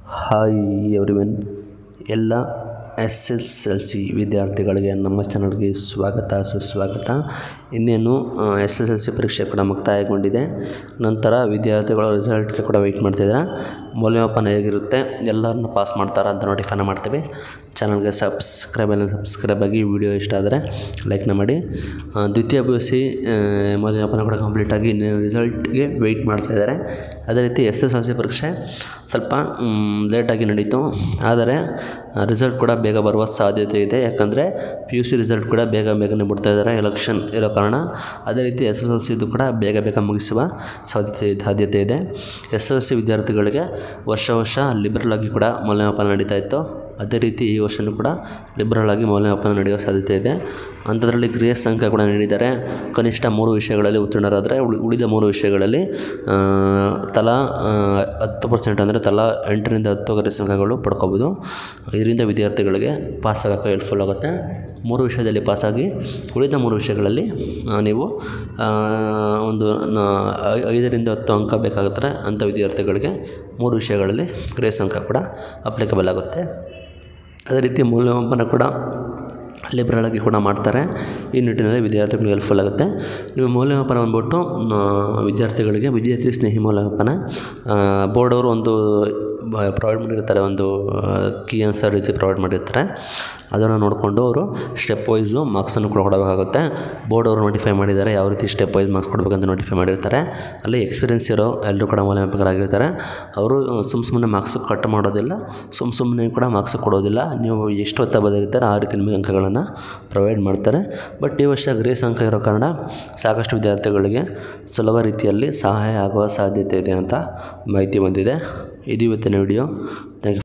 hi everyone ಎಲ್ಲ S S L C ವಿದ್ಯಾರ್ಥಿಗಳಿಗೆ ನಮ್ಮ ಚಾನಲ್ಗೆ ಸ್ವಾಗತ ಸುಸ್ವಾಗತ ಇನ್ನೇನು ಎಸ್ ಎಸ್ ಎಲ್ ಸಿ ಪರೀಕ್ಷೆ ಕೂಡ ಮುಕ್ತಾಯಗೊಂಡಿದೆ ನಂತರ ವಿದ್ಯಾರ್ಥಿಗಳು ರಿಸಲ್ಟ್ಗೆ ಕೂಡ ವೆಯ್ಟ್ ಮಾಡ್ತಿದ್ದಾರೆ ಮೌಲ್ಯಮಾಪನ ಹೇಗಿರುತ್ತೆ ಎಲ್ಲರನ್ನ ಪಾಸ್ ಮಾಡ್ತಾರಾ ಅಂತ ನೋಟಿಫೈನ ಮಾಡ್ತೀವಿ ಚಾನಲ್ಗೆ ಸಬ್ಸ್ಕ್ರೈಬ್ ಎಲ್ಲ ಸಬ್ಸ್ಕ್ರೈಬ್ ಆಗಿ ವಿಡಿಯೋ ಇಷ್ಟ ಆದರೆ ಲೈಕ್ನ ಮಾಡಿ ಆ, ದ್ವಿತೀಯ ಪಿ ಯು ಸಿ ಮೌಲ್ಯಮಾಪನ ಕೂಡ ಕಂಪ್ಲೀಟ್ ಆಗಿ ಇನ್ನೇನು ರಿಸಲ್ಟ್ಗೆ ವೆಯ್ಟ್ ಮಾಡ್ತಾ ಇದ್ದಾರೆ ಅದೇ ರೀತಿ ಎಸ್ ಎಸ್ ಎಲ್ ಸಿ ಪರೀಕ್ಷೆ ಸ್ವಲ್ಪ ಲೇಟಾಗಿ ನಡೀತು ಆದರೆ ರಿಸಲ್ಟ್ ಕೂಡ ಬೇಗ ಬರುವ ಸಾಧ್ಯತೆ ಇದೆ ಯಾಕಂದರೆ ಪಿ ಯು ಸಿ ರಿಸಲ್ಟ್ ಕೂಡ ಬೇಗ ಬೇಗನೆ ಬಿಡ್ತಾ ಇದ್ದಾರೆ ಎಲೆಕ್ಷನ್ ಇರೋ ಕಾರಣ ಅದೇ ರೀತಿ ಎಸ್ ಎಸ್ ಎಲ್ ಸಿದು ಕೂಡ ಬೇಗ ಬೇಗ ಮುಗಿಸುವ ಸಾಧ್ಯತೆ ಸಾಧ್ಯತೆ ಇದೆ ಎಸ್ ಎಲ್ ಸಿ ವಿದ್ಯಾರ್ಥಿಗಳಿಗೆ ವರ್ಷ ವರ್ಷ ಲಿಬ್ರಲ್ ಆಗಿ ಕೂಡ ಮೌಲ್ಯಮಾಪನ ನಡೀತಾ ಇತ್ತು ಅದೇ ರೀತಿ ಈ ವರ್ಷವೂ ಕೂಡ ಲಿಬ್ರಲ್ ಆಗಿ ಮೌಲ್ಯಮಾಪನ ನಡೆಯುವ ಸಾಧ್ಯತೆ ಇದೆ ಅಂಥದ್ರಲ್ಲಿ ಗ್ರೇಸ್ ಅಂಕ ಕೂಡ ನೀಡಿದ್ದಾರೆ ಕನಿಷ್ಠ ಮೂರು ವಿಷಯಗಳಲ್ಲಿ ಉತ್ತೀರ್ಣರಾದರೆ ಉಳಿ- ಉಳಿದ ಮೂರು ವಿಷಯಗಳಲ್ಲಿ ಆ, ತಲಾ ಆ, ಹತ್ತು ಪರ್ಸೆಂಟ್ ಅಂದರೆ ತಲಾ ಎಂಟರಿಂದ ಹತ್ತು ಗ್ರೇಸ್ ಅಂಕಗಳು ಪಡ್ಕೋಬೋದು ಇದರಿಂದ ವಿದ್ಯಾರ್ಥಿಗಳಿಗೆ ಪಾಸ್ ಆಗೋಕ್ಕೆ ಹೆಲ್ಪ್ಫುಲ್ ಆಗುತ್ತೆ ಮೂರು ವಿಷಯದಲ್ಲಿ ಪಾಸಾಗಿ ಉಳಿದ ಮೂರು ವಿಷಯಗಳಲ್ಲಿ ಆ, ನೀವು ಆ, ಒಂದು ನ- ಐ- ಐದರಿಂದ ಹತ್ತು ಅಂಕ ಬೇಕಾಗುತ್ತಾರೆ ಅಂಥ ವಿದ್ಯಾರ್ಥಿಗಳಿಗೆ ಮೂರು ವಿಷಯಗಳಲ್ಲಿ ಗ್ರೇಸ್ ಅಂಕ ಕೂಡ ಅಪ್ಲಿಕಬಲ್ ಆಗುತ್ತೆ ಅದೇ ರೀತಿ ಮೌಲ್ಯಮಾಪನ ಕೂಡ ಲಿಬ್ರಲ್ ಆಗಿ ಕೂಡ ಮಾಡ್ತಾರೆ ಈ ನಿಟ್ಟಿನಲ್ಲಿ ವಿದ್ಯಾರ್ಥಿಗಳಿಗೆ ಹೆಲ್ಪ್ಫುಲ್ ಆಗುತ್ತೆ ನಿಮ್ಮ ಮೌಲ್ಯಮಾಪನ ಬಂದ್ಬಿಟ್ಟು ಆ, ವಿದ್ಯಾರ್ಥಿಗಳಿಗೆ ವಿದ್ಯಾರ್ಥಿ ಸ್ನೇಹಿ ಮೌಲ್ಯಮಾಪನ ಬೋರ್ಡ್ ಅವರು ಒಂದು ಪ್ರೊವೈಡ್ ಮಾಡಿರ್ತಾರೆ ಒಂದು ಕೀ ಆನ್ಸರ್ ರೀತಿ ಪ್ರೊವೈಡ್ ಮಾಡಿರ್ತಾರೆ ಅದನ್ನು ನೋಡಿಕೊಂಡು ಅವರು ಸ್ಟೆಪ್ ವೈಸು ಮಾರ್ಕ್ಸನ್ನು ಕೂಡ ಕೊಡಬೇಕಾಗುತ್ತೆ ಬೋರ್ಡ್ ಅವರು ನೋಟಿಫೈ ಮಾಡಿದ್ದಾರೆ ಯಾವ ರೀತಿ ಸ್ಟೆಪ್ ವೈಸ್ ಮಾರ್ಕ್ಸ್ ಕೊಡಬೇಕಂತ ನೋಟಿಫೈ ಮಾಡಿರ್ತಾರೆ ಅಲ್ಲಿ ಎಕ್ಸ್ಪೀರಿಯನ್ಸ್ ಇರೋ ಎಲ್ಲರೂ ಕೂಡ ಮೌಲ್ಯಮಾಪಕರಾಗಿರ್ತಾರೆ ಅವರು ಸುಮ್ಮ ಸುಮ್ಮನೆ ಮಾರ್ಕ್ಸ್ ಕಟ್ ಮಾಡೋದಿಲ್ಲ ಸುಮ್ಮ ಸುಮ್ಮನೆ ಕೂಡ ಮಾರ್ಕ್ಸ್ ಕೊಡೋದಿಲ್ಲ ನೀವು ಎಷ್ಟು ಹೊತ್ತ ಬದಿರ್ತಾರೆ ಆ ರೀತಿ ನಿಮಗೆ ಅಂಕಗಳನ್ನು ಪ್ರೊವೈಡ್ ಮಾಡ್ತಾರೆ ಬಟ್ ಈ ವರ್ಷ ಗ್ರೇಸ್ ಅಂಕ ಇರೋ ಕಾರಣ ಸಾಕಷ್ಟು ವಿದ್ಯಾರ್ಥಿಗಳಿಗೆ ಸುಲಭ ರೀತಿಯಲ್ಲಿ ಸಹಾಯ ಆಗುವ ಸಾಧ್ಯತೆ ಇದೆ ಅಂತ ಮಾಹಿತಿ ಬಂದಿದೆ ಇದು ಇವತ್ತಿನ ವಿಡಿಯೋ ಥ್ಯಾಂಕ್ ಯು